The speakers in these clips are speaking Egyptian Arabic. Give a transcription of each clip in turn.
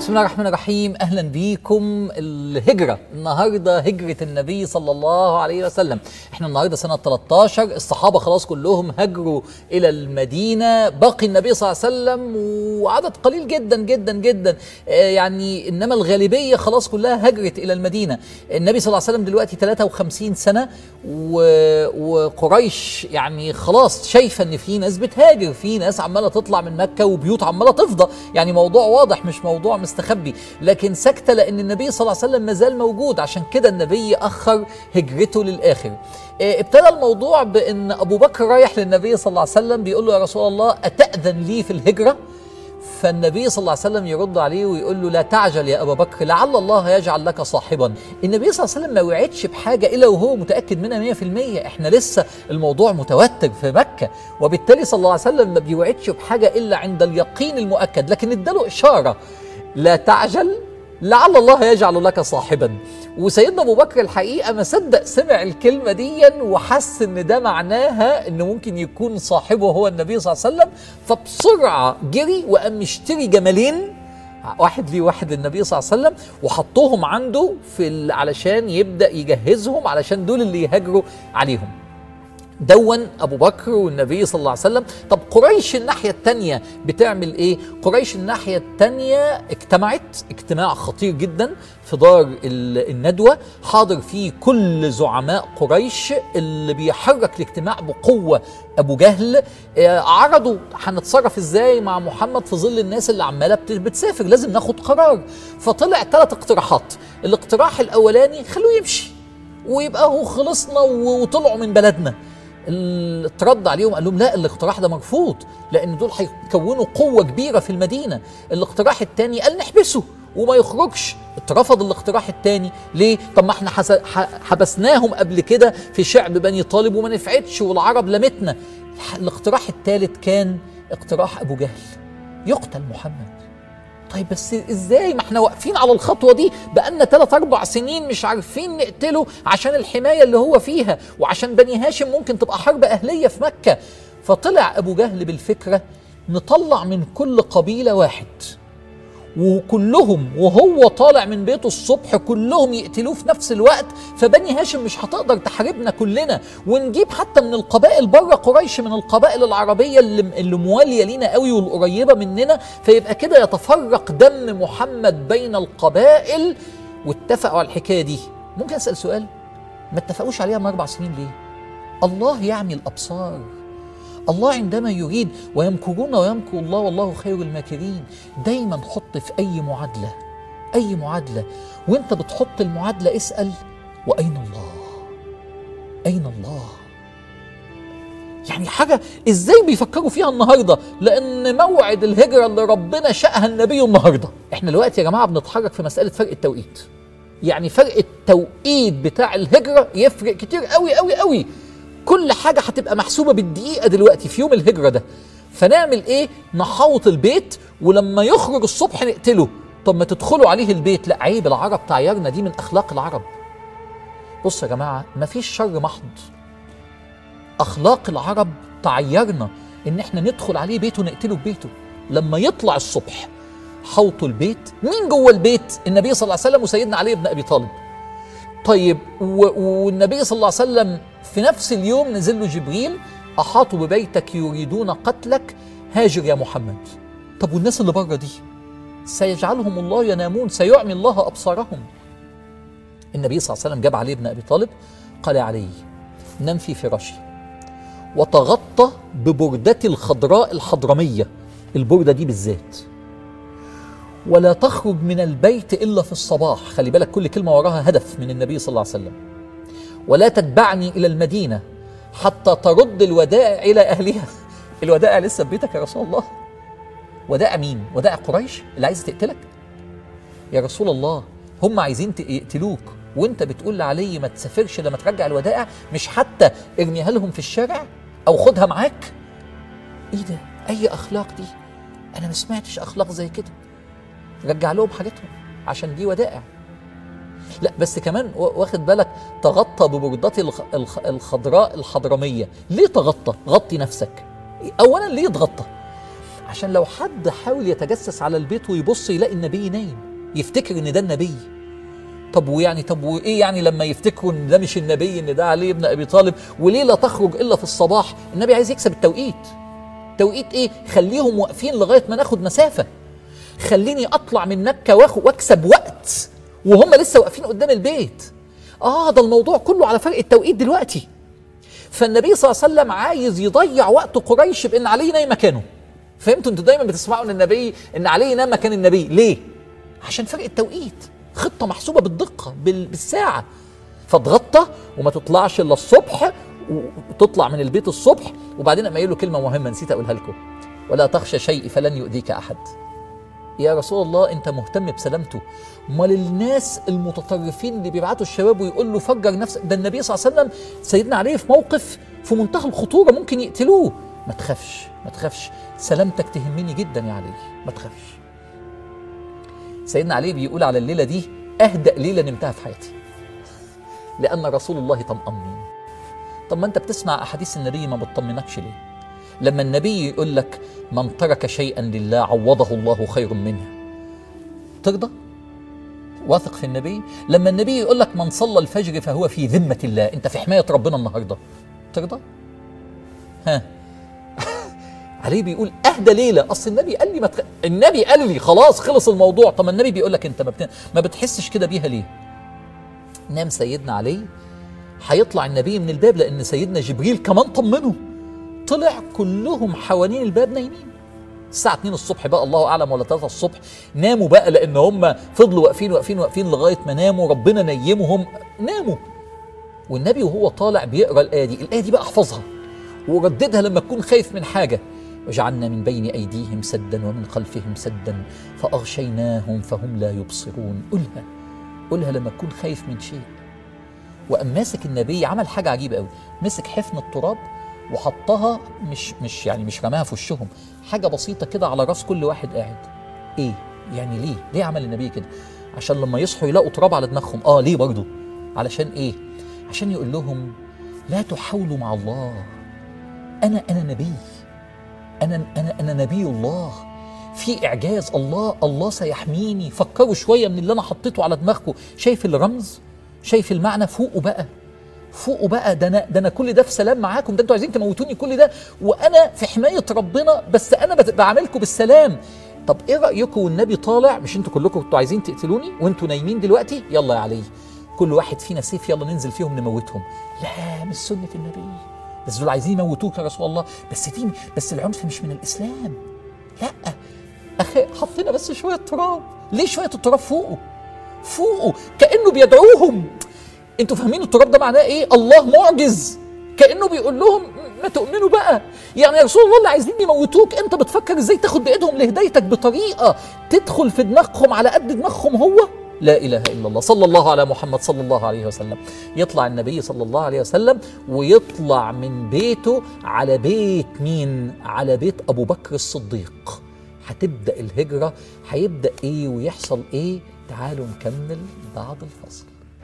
بسم الله الرحمن الرحيم اهلا بيكم الهجره النهارده هجره النبي صلى الله عليه وسلم احنا النهارده سنه 13 الصحابه خلاص كلهم هجروا الى المدينه باقي النبي صلى الله عليه وسلم وعدد قليل جدا جدا جدا آه يعني انما الغالبيه خلاص كلها هجرت الى المدينه النبي صلى الله عليه وسلم دلوقتي 53 سنه و... وقريش يعني خلاص شايفه ان في ناس بتهاجر في ناس عماله تطلع من مكه وبيوت عماله تفضى يعني موضوع واضح مش موضوع مستخبي لكن ساكته لان النبي صلى الله عليه وسلم مازال موجود عشان كده النبي اخر هجرته للاخر إيه، ابتدى الموضوع بان ابو بكر رايح للنبي صلى الله عليه وسلم بيقول له يا رسول الله اتاذن لي في الهجره فالنبي صلى الله عليه وسلم يرد عليه ويقول له لا تعجل يا ابا بكر لعل الله يجعل لك صاحبا النبي صلى الله عليه وسلم ما وعدش بحاجه الا وهو متاكد منها 100% احنا لسه الموضوع متوتر في مكه وبالتالي صلى الله عليه وسلم ما بيوعدش بحاجه الا عند اليقين المؤكد لكن اداله اشاره لا تعجل لعل الله يجعل لك صاحبا وسيدنا ابو بكر الحقيقه ما صدق سمع الكلمه دي وحس ان ده معناها ان ممكن يكون صاحبه هو النبي صلى الله عليه وسلم فبسرعه جري وقام مشتري جملين واحد ليه واحد للنبي صلى الله عليه وسلم وحطهم عنده في ال- علشان يبدا يجهزهم علشان دول اللي يهاجروا عليهم دون ابو بكر والنبي صلى الله عليه وسلم طب قريش الناحيه الثانيه بتعمل ايه قريش الناحيه الثانيه اجتمعت اجتماع خطير جدا في دار ال- الندوه حاضر فيه كل زعماء قريش اللي بيحرك الاجتماع بقوه ابو جهل آه، عرضوا هنتصرف ازاي مع محمد في ظل الناس اللي عماله بت- بتسافر لازم ناخد قرار فطلع ثلاث اقتراحات الاقتراح الاولاني خلوه يمشي ويبقى هو خلصنا و- وطلعوا من بلدنا ال- اترد عليهم قال لهم لا الاقتراح ده مرفوض لان دول هيكونوا قوه كبيره في المدينه الاقتراح الثاني قال نحبسه وما يخرجش اترفض الاقتراح الثاني ليه طب ما احنا حس- ح- حبسناهم قبل كده في شعب بني طالب وما نفعتش والعرب لمتنا الح- الاقتراح الثالث كان اقتراح ابو جهل يقتل محمد طيب بس ازاي ما احنا واقفين على الخطوه دي بقالنا ثلاث اربع سنين مش عارفين نقتله عشان الحمايه اللي هو فيها وعشان بني هاشم ممكن تبقى حرب اهليه في مكه فطلع ابو جهل بالفكره نطلع من كل قبيله واحد وكلهم وهو طالع من بيته الصبح كلهم يقتلوه في نفس الوقت فبني هاشم مش هتقدر تحاربنا كلنا ونجيب حتى من القبائل بره قريش من القبائل العربيه اللي, اللي مواليه لينا قوي والقريبه مننا فيبقى كده يتفرق دم محمد بين القبائل واتفقوا على الحكايه دي ممكن اسال سؤال ما اتفقوش عليها من اربع سنين ليه الله يعمي الابصار الله عندما يريد ويمكرون ويمكر الله والله خير الماكرين دايما حط في اي معادله اي معادله وانت بتحط المعادله اسال واين الله اين الله يعني حاجه ازاي بيفكروا فيها النهارده لان موعد الهجره اللي ربنا شاءها النبي النهارده احنا دلوقتي يا جماعه بنتحرك في مساله فرق التوقيت يعني فرق التوقيت بتاع الهجره يفرق كتير قوي قوي قوي كل حاجه هتبقى محسوبه بالدقيقه دلوقتي في يوم الهجره ده فنعمل ايه نحوط البيت ولما يخرج الصبح نقتله طب ما تدخلوا عليه البيت لا عيب العرب تعيرنا دي من اخلاق العرب بص يا جماعه مفيش شر محض اخلاق العرب تعيرنا ان احنا ندخل عليه بيته نقتله في بيته لما يطلع الصبح حوطوا البيت مين جوه البيت النبي صلى الله عليه وسلم وسيدنا علي بن ابي طالب طيب و- والنبي صلى الله عليه وسلم في نفس اليوم نزل له جبريل احاطوا ببيتك يريدون قتلك هاجر يا محمد طب والناس اللي بره دي سيجعلهم الله ينامون سيعمي الله ابصارهم النبي صلى الله عليه وسلم جاب علي بن ابي طالب قال يا علي نم في فراشي وتغطى ببردتي الخضراء الحضرميه البرده دي بالذات ولا تخرج من البيت الا في الصباح خلي بالك كل كلمه وراها هدف من النبي صلى الله عليه وسلم ولا تتبعني الى المدينه حتى ترد الودائع الى اهلها الودائع لسه في بيتك يا رسول الله ودائع مين ودائع قريش اللي عايز تقتلك يا رسول الله هم عايزين ت- يقتلوك وانت بتقول لعلي ما تسافرش لما ترجع الودائع مش حتى ارميها لهم في الشارع او خدها معاك ايه ده اي اخلاق دي انا ما سمعتش اخلاق زي كده رجع لهم حاجتهم عشان دي ودائع لا بس كمان وا- واخد بالك تغطى ببردتي الخ- الخ- الخضراء الحضرميه ليه تغطى غطي نفسك اولا ليه تغطى عشان لو حد حاول يتجسس على البيت ويبص يلاقي النبي نايم يفتكر ان ده النبي طب ويعني طب وايه يعني لما يفتكروا ان ده مش النبي ان ده علي بن ابي طالب وليه لا تخرج الا في الصباح النبي عايز يكسب التوقيت توقيت ايه خليهم واقفين لغايه ما ناخد مسافه خليني اطلع من مكه واكسب وقت وهم لسه واقفين قدام البيت اه ده الموضوع كله على فرق التوقيت دلوقتي فالنبي صلى الله عليه وسلم عايز يضيع وقت قريش بان علي ينام مكانه فهمتوا انتوا دايما بتسمعوا ان النبي ان علي ينام مكان النبي ليه عشان فرق التوقيت خطه محسوبه بالدقه بالساعه فاتغطى وما تطلعش الا الصبح وتطلع من البيت الصبح وبعدين اما له كلمه مهمه نسيت اقولها لكم ولا تخشى شيء فلن يؤذيك احد يا رسول الله انت مهتم بسلامته امال الناس المتطرفين اللي بيبعتوا الشباب ويقول له فجر نفسك ده النبي صلى الله عليه وسلم سيدنا علي في موقف في منتهى الخطوره ممكن يقتلوه ما تخافش ما تخافش سلامتك تهمني جدا يا علي ما تخافش سيدنا علي بيقول على الليله دي اهدأ ليله نمتها في حياتي لان رسول الله طمأني طب ما انت بتسمع احاديث النبي ما بتطمنكش ليه لما النبي يقول لك من ترك شيئا لله عوضه الله خير منه ترضى واثق في النبي لما النبي يقول لك من صلى الفجر فهو في ذمة الله انت في حماية ربنا النهاردة ترضى ها عليه بيقول اهدى ليله اصل النبي قال لي ما تخ... النبي قال لي خلاص خلص الموضوع طب النبي بيقول لك انت ما, بت... ما بتحسش كده بيها ليه نام سيدنا علي هيطلع النبي من الباب لان سيدنا جبريل كمان طمنه طلع كلهم حوالين الباب نايمين الساعة 2 الصبح بقى الله أعلم ولا 3 الصبح ناموا بقى لأن هم فضلوا واقفين واقفين واقفين لغاية ما ناموا ربنا نيمهم ناموا والنبي وهو طالع بيقرا الآية دي الآية دي بقى احفظها ورددها لما تكون خايف من حاجة وجعلنا من بين أيديهم سدا ومن خلفهم سدا فأغشيناهم فهم لا يبصرون قولها قولها لما تكون خايف من شيء وقام ماسك النبي عمل حاجة عجيبة قوي مسك حفن التراب وحطها مش مش يعني مش رماها في وشهم حاجه بسيطه كده على راس كل واحد قاعد ايه يعني ليه ليه عمل النبي كده عشان لما يصحوا يلاقوا تراب على دماغهم اه ليه برضه علشان ايه عشان يقول لهم لا تحاولوا مع الله انا انا نبي انا انا انا نبي الله في اعجاز الله الله سيحميني فكروا شويه من اللي انا حطيته على دماغكم شايف الرمز شايف المعنى فوقه بقى فوقوا بقى ده انا ده انا كل ده في سلام معاكم ده انتوا عايزين تموتوني كل ده وانا في حمايه ربنا بس انا بعاملكم بالسلام طب ايه رايكم والنبي طالع مش انتوا كلكم كنتوا عايزين تقتلوني وانتوا نايمين دلوقتي يلا يا علي كل واحد فينا سيف يلا ننزل فيهم نموتهم لا مش سنه النبي بس دول عايزين يموتوك يا رسول الله بس دي بس العنف مش من الاسلام لا اخي حطينا بس شويه تراب ليه شويه التراب فوقه فوقه كانه بيدعوهم انتوا فاهمين التراب ده معناه ايه الله معجز كانه بيقول لهم ما تؤمنوا بقى يعني يا رسول الله اللي عايزين يموتوك انت بتفكر ازاي تاخد بايدهم لهدايتك بطريقه تدخل في دماغهم على قد دماغهم هو لا اله الا الله صلى الله على محمد صلى الله عليه وسلم يطلع النبي صلى الله عليه وسلم ويطلع من بيته على بيت مين على بيت ابو بكر الصديق هتبدا الهجره هيبدا ايه ويحصل ايه تعالوا نكمل بعد الفصل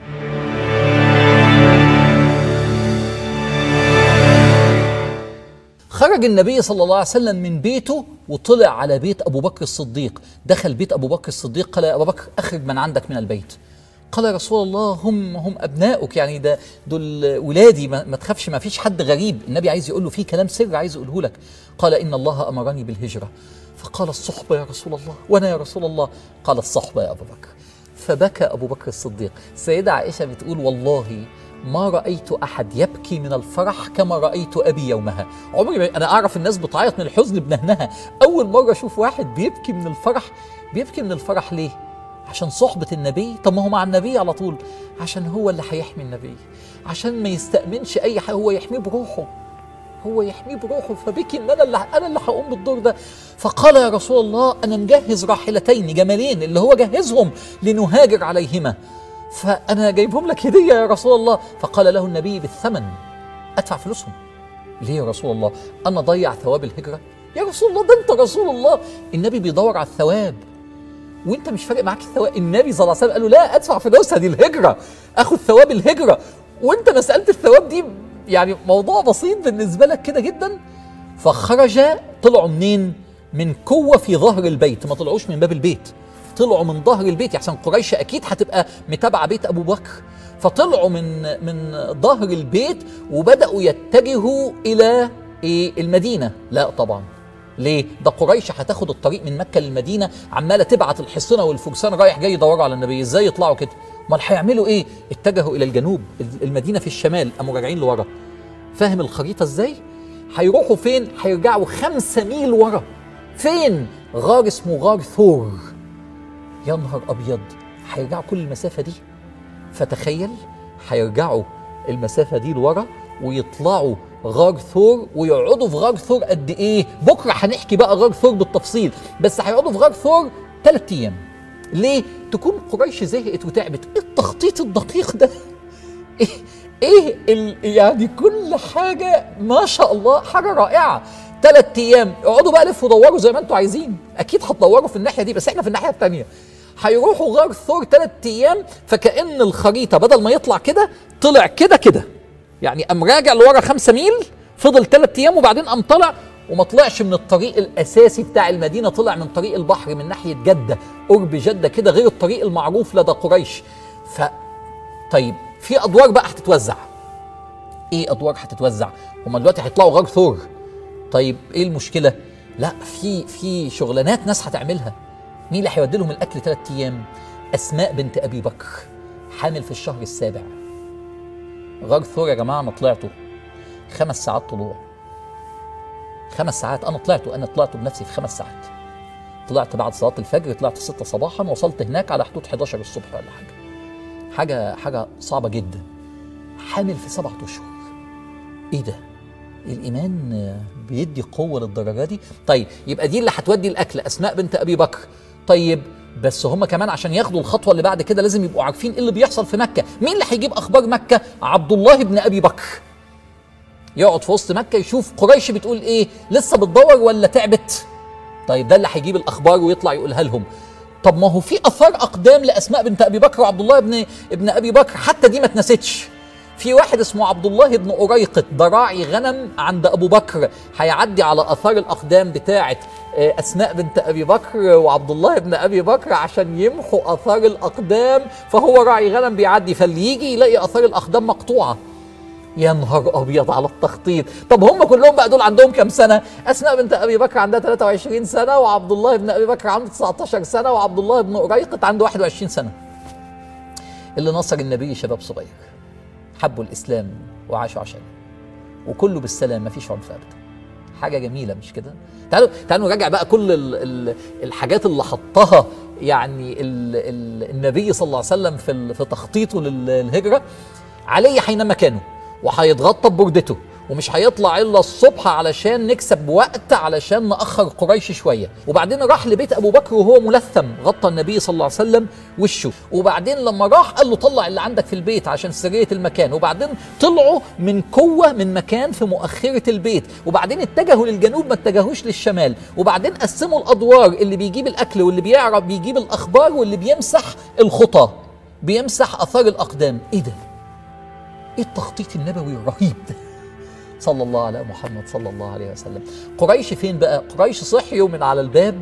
خرج النبي صلى الله عليه وسلم من بيته وطلع على بيت ابو بكر الصديق دخل بيت ابو بكر الصديق قال يا ابو بكر اخرج من عندك من البيت قال يا رسول الله هم هم ابنائك يعني ده دول ولادي ما, ما تخافش ما فيش حد غريب النبي عايز يقول له في كلام سر عايز اقوله لك قال ان الله امرني بالهجره فقال الصحبه يا رسول الله وانا يا رسول الله قال الصحبه يا ابو بكر فبكى ابو بكر الصديق السيده عائشه بتقول والله ما رأيت أحد يبكي من الفرح كما رأيت أبي يومها عمري أنا أعرف الناس بتعيط من الحزن بنهنها أول مرة أشوف واحد بيبكي من الفرح بيبكي من الفرح ليه؟ عشان صحبة النبي طب ما هو مع النبي على طول عشان هو اللي هيحمي النبي عشان ما يستأمنش أي حاجة هو يحميه بروحه هو يحميه بروحه فبكي ان انا اللي انا اللي هقوم بالدور ده فقال يا رسول الله انا مجهز راحلتين جمالين اللي هو جهزهم لنهاجر عليهما فأنا جايبهم لك هدية يا رسول الله فقال له النبي بالثمن أدفع فلوسهم ليه يا رسول الله أنا ضيع ثواب الهجرة يا رسول الله ده أنت رسول الله النبي بيدور على الثواب وانت مش فارق معاك الثواب النبي صلى الله عليه وسلم قال له لا ادفع فلوسها دي الهجره اخد ثواب الهجره وانت مساله الثواب دي يعني موضوع بسيط بالنسبه لك كده جدا فخرج طلعوا منين من قوه في ظهر البيت ما طلعوش من باب البيت طلعوا من ظهر البيت عشان قريش اكيد هتبقى متابعه بيت ابو بكر فطلعوا من من ظهر البيت وبداوا يتجهوا الى إيه المدينه لا طبعا ليه؟ ده قريش هتاخد الطريق من مكه للمدينه عماله تبعت الحصنه والفرسان رايح جاي يدوروا على النبي ازاي يطلعوا كده؟ امال هيعملوا ايه؟ اتجهوا الى الجنوب المدينه في الشمال قاموا راجعين لورا فاهم الخريطه ازاي؟ هيروحوا فين؟ هيرجعوا خمسة ميل ورا فين؟ غار اسمه غار ثور يا نهار ابيض هيرجعوا كل المسافه دي فتخيل هيرجعوا المسافه دي لورا ويطلعوا غار ثور ويقعدوا في غار ثور قد ايه؟ بكره هنحكي بقى غار ثور بالتفصيل بس هيقعدوا في غار ثور ثلاث ايام. ليه؟ تكون قريش زهقت وتعبت، ايه التخطيط الدقيق ده؟ ايه ايه ال يعني كل حاجه ما شاء الله حاجه رائعه. ثلاث ايام اقعدوا بقى لفوا دوروا زي ما انتوا عايزين، اكيد هتدوروا في الناحيه دي بس احنا في الناحيه الثانيه. هيروحوا غار ثور ثلاث ايام فكأن الخريطه بدل ما يطلع كده طلع كده كده. يعني قام راجع لورا خمسة ميل فضل ثلاث ايام وبعدين قام طلع وما طلعش من الطريق الاساسي بتاع المدينه طلع من طريق البحر من ناحيه جده قرب جده كده غير الطريق المعروف لدى قريش ف طيب في ادوار بقى هتتوزع ايه ادوار هتتوزع هما دلوقتي هيطلعوا غار ثور طيب ايه المشكله لا في في شغلانات ناس هتعملها مين اللي هيودي لهم الاكل ثلاث ايام اسماء بنت ابي بكر حامل في الشهر السابع غار ثور يا جماعه انا طلعته خمس ساعات طلوع خمس ساعات انا طلعته انا طلعته بنفسي في خمس ساعات طلعت بعد صلاه الفجر طلعت 6 صباحا وصلت هناك على حدود 11 الصبح ولا حاجه حاجه حاجه صعبه جدا حامل في سبعة اشهر ايه ده الايمان بيدي قوه للدرجه دي طيب يبقى دي اللي هتودي الاكل اسماء بنت ابي بكر طيب بس هم كمان عشان ياخدوا الخطوه اللي بعد كده لازم يبقوا عارفين ايه اللي بيحصل في مكه مين اللي هيجيب اخبار مكه عبد الله بن ابي بكر يقعد في وسط مكه يشوف قريش بتقول ايه لسه بتدور ولا تعبت طيب ده اللي هيجيب الاخبار ويطلع يقولها لهم طب ما هو في اثار اقدام لاسماء بنت ابي بكر وعبد الله بن ابن ابي بكر حتى دي ما اتنستش في واحد اسمه عبد الله بن أريقط ده راعي غنم عند أبو بكر هيعدي على آثار الأقدام بتاعة أسماء بنت أبي بكر وعبد الله بن أبي بكر عشان يمحوا آثار الأقدام فهو راعي غنم بيعدي فاللي يجي يلاقي آثار الأقدام مقطوعة يا نهار ابيض على التخطيط طب هم كلهم بقى دول عندهم كام سنه اسماء بنت ابي بكر عندها 23 سنه وعبد الله بن ابي بكر عنده 19 سنه وعبد الله بن أريقط عنده 21 سنه اللي نصر النبي شباب صغير حبوا الاسلام وعاشوا عشانه وكله بالسلام ما فيش عنف ابدا حاجه جميله مش كده تعالوا تعالوا نراجع بقى كل ال ال الحاجات اللي حطها يعني ال ال النبي صلى الله عليه وسلم في في تخطيطه للهجره علي هينام مكانه وهيتغطى ببردته ومش هيطلع الا الصبح علشان نكسب وقت علشان ناخر قريش شويه وبعدين راح لبيت ابو بكر وهو ملثم غطى النبي صلى الله عليه وسلم وشه وبعدين لما راح قال له طلع اللي عندك في البيت عشان سريه المكان وبعدين طلعوا من قوه من مكان في مؤخره البيت وبعدين اتجهوا للجنوب ما اتجهوش للشمال وبعدين قسموا الادوار اللي بيجيب الاكل واللي بيعرف بيجيب الاخبار واللي بيمسح الخطى بيمسح اثار الاقدام ايه ده ايه التخطيط النبوي الرهيب ده صلى الله على محمد صلى الله عليه وسلم قريش فين بقى قريش صحيوا من على الباب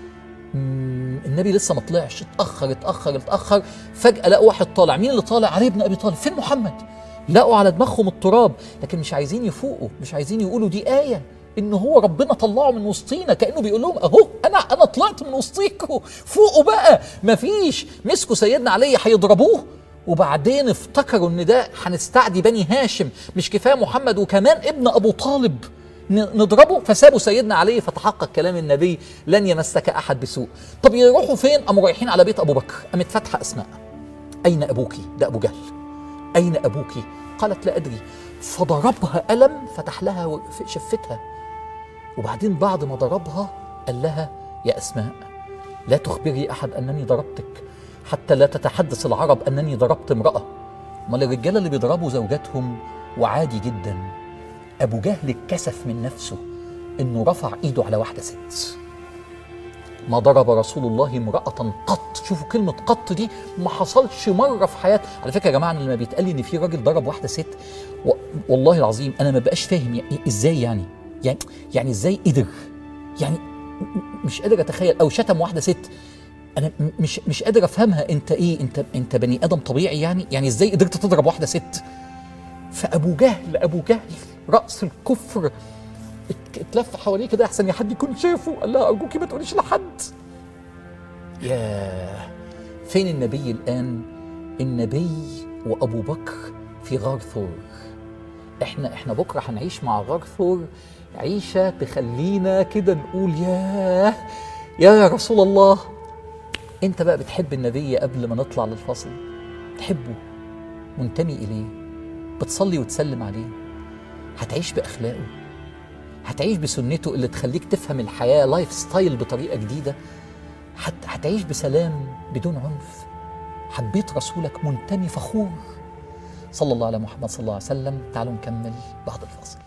النبي لسه ما طلعش اتاخر اتاخر اتاخر فجاه لقوا واحد طالع مين اللي طالع علي بن ابي طالب فين محمد لقوا على دماغهم التراب لكن مش عايزين يفوقوا مش عايزين يقولوا دي ايه ان هو ربنا طلعه من وسطينا كانه بيقول لهم اهو انا انا طلعت من وسطيكم فوقوا بقى مفيش مسكوا سيدنا علي هيضربوه وبعدين افتكروا ان ده هنستعدي بني هاشم مش كفايه محمد وكمان ابن ابو طالب نضربه فسابوا سيدنا علي فتحقق كلام النبي لن يمسك احد بسوء طب يروحوا فين قاموا رايحين على بيت ابو بكر قامت فاتحه اسماء اين ابوك ده ابو جهل اين ابوك قالت لا ادري فضربها الم فتح لها شفتها وبعدين بعد ما ضربها قال لها يا اسماء لا تخبري احد انني ضربتك حتى لا تتحدث العرب انني ضربت امراه امال الرجاله اللي بيضربوا زوجاتهم وعادي جدا ابو جهل اتكسف من نفسه انه رفع ايده على واحده ست ما ضرب رسول الله امرأة قط شوفوا كلمة قط دي ما حصلش مرة في حياته على فكرة يا جماعة أنا لما بيتقال لي إن في راجل ضرب واحدة ست و... والله العظيم أنا ما بقاش فاهم يعني إزاي يعني يعني يعني إزاي قدر يعني مش قادر اتخيل او شتم واحده ست انا م- مش مش قادر افهمها انت ايه انت انت بني ادم طبيعي يعني يعني ازاي قدرت تضرب واحده ست فابو جهل ابو جهل راس الكفر ات- اتلف حواليه كده احسن يا حد يكون شافه قال لها ارجوكي ما تقوليش لحد ياه فين النبي الان النبي وابو بكر في غار ثور احنا احنا بكره هنعيش مع غار ثور عيشه تخلينا كده نقول ياه يا رسول الله انت بقى بتحب النبي قبل ما نطلع للفصل تحبه منتمي اليه بتصلي وتسلم عليه هتعيش باخلاقه هتعيش بسنته اللي تخليك تفهم الحياه لايف ستايل بطريقه جديده هت... هتعيش بسلام بدون عنف حبيت رسولك منتمي فخور صلى الله على محمد صلى الله عليه وسلم تعالوا نكمل بعد الفاصل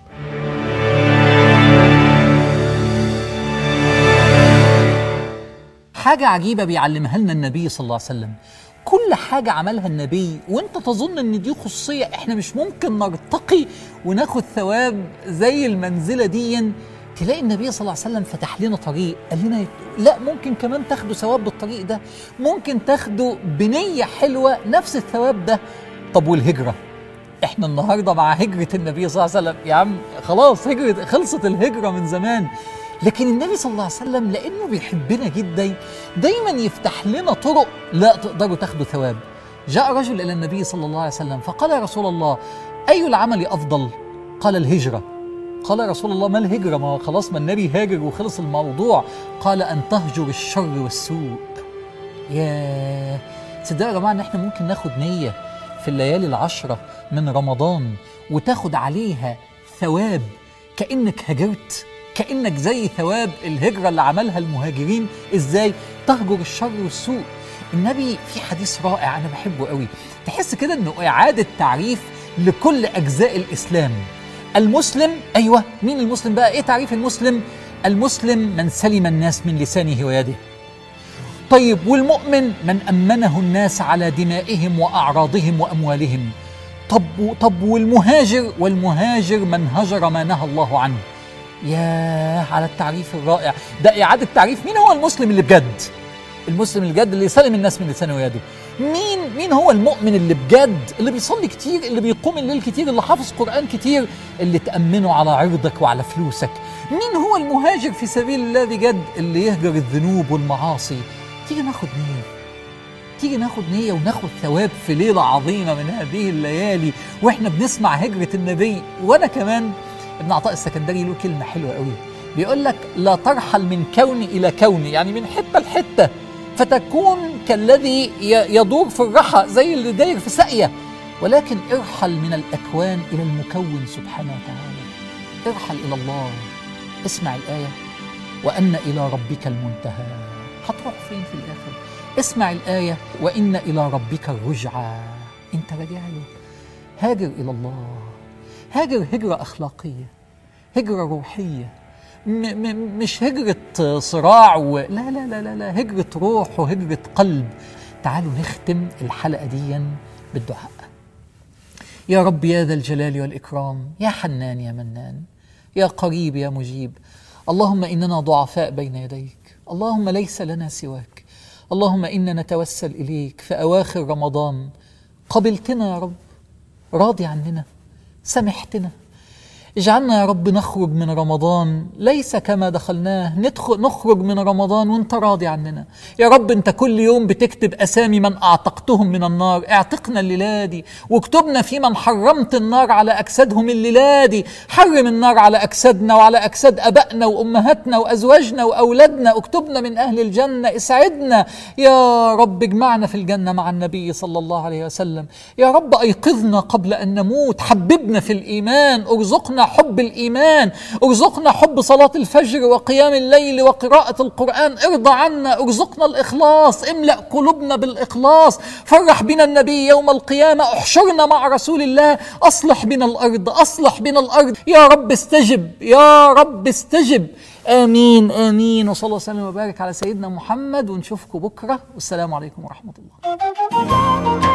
حاجة عجيبة بيعلمها لنا النبي صلى الله عليه وسلم كل حاجة عملها النبي وانت تظن ان دي خصوصية احنا مش ممكن نرتقي وناخد ثواب زي المنزلة دي تلاقي النبي صلى الله عليه وسلم فتح لنا طريق قال لنا لا ممكن كمان تاخدوا ثواب بالطريق ده ممكن تاخدوا بنية حلوة نفس الثواب ده طب والهجرة احنا النهارده مع هجرة النبي صلى الله عليه وسلم يا عم خلاص هجرة خلصت الهجرة من زمان لكن النبي صلى الله عليه وسلم لانه بيحبنا جدا دايما يفتح لنا طرق لا تقدروا تاخدوا ثواب جاء رجل الى النبي صلى الله عليه وسلم فقال يا رسول الله اي العمل افضل قال الهجره قال يا رسول الله ما الهجره ما هو خلاص ما النبي هاجر وخلص الموضوع قال ان تهجر الشر والسوء ياه تصدقوا يا جماعه ان احنا ممكن ناخد نيه في الليالي العشره من رمضان وتاخد عليها ثواب كانك هاجرت كانك زي ثواب الهجره اللي عملها المهاجرين ازاي تهجر الشر والسوء النبي في حديث رائع انا بحبه قوي تحس كده انه اعاده تعريف لكل اجزاء الاسلام المسلم ايوه مين المسلم بقى ايه تعريف المسلم المسلم من سلم الناس من لسانه ويده طيب والمؤمن من امنه الناس على دمائهم واعراضهم واموالهم طب طب والمهاجر والمهاجر من هجر ما نهى الله عنه ياه على التعريف الرائع ده إعادة تعريف مين هو المسلم اللي بجد المسلم اللي بجد اللي يسلم الناس من لسانه ويده مين مين هو المؤمن اللي بجد اللي بيصلي كتير اللي بيقوم الليل كتير اللي حافظ قرآن كتير اللي تأمنه على عرضك وعلى فلوسك مين هو المهاجر في سبيل الله بجد اللي يهجر الذنوب والمعاصي تيجي ناخد نية تيجي ناخد نية وناخد ثواب في ليلة عظيمة من هذه الليالي واحنا بنسمع هجرة النبي وانا كمان ابن عطاء السكندري له كلمة حلوة قوي بيقول لك لا ترحل من كون إلى كون يعني من حتة لحتة فتكون كالذي ي- يدور في الرحى زي اللي داير في ساقية ولكن ارحل من الأكوان إلى المكون سبحانه وتعالى ارحل إلى الله اسمع الآية وأن إلى ربك المنتهى هتروح فين في الآخر اسمع الآية وإن إلى ربك الرجعى أنت راجع له هاجر إلى الله هاجر هجرة أخلاقية هجرة روحية م م مش هجرة صراع و... لا لا لا لا لا هجرة روح وهجرة قلب تعالوا نختم الحلقة دي بالدعاء يا رب يا ذا الجلال والإكرام يا حنان يا منان يا قريب يا مجيب اللهم إننا ضعفاء بين يديك اللهم ليس لنا سواك اللهم إنا نتوسل إليك في أواخر رمضان قبلتنا يا رب راضي عننا سامحتنا اجعلنا يا رب نخرج من رمضان ليس كما دخلناه ندخل نخرج من رمضان وانت راضي عننا يا رب انت كل يوم بتكتب اسامي من اعتقتهم من النار اعتقنا الليله دي واكتبنا في من حرمت النار على اجسادهم الليله دي حرم النار على اجسادنا وعلى اجساد ابائنا وامهاتنا وازواجنا واولادنا اكتبنا من اهل الجنه اسعدنا يا رب اجمعنا في الجنه مع النبي صلى الله عليه وسلم يا رب ايقظنا قبل ان نموت حببنا في الايمان ارزقنا حب الايمان ارزقنا حب صلاه الفجر وقيام الليل وقراءه القران ارضى عنا ارزقنا الاخلاص املا قلوبنا بالاخلاص فرح بنا النبي يوم القيامه احشرنا مع رسول الله اصلح بنا الارض اصلح بنا الارض يا رب استجب يا رب استجب امين امين وصلى الله وسلم وبارك على سيدنا محمد ونشوفكم بكره والسلام عليكم ورحمه الله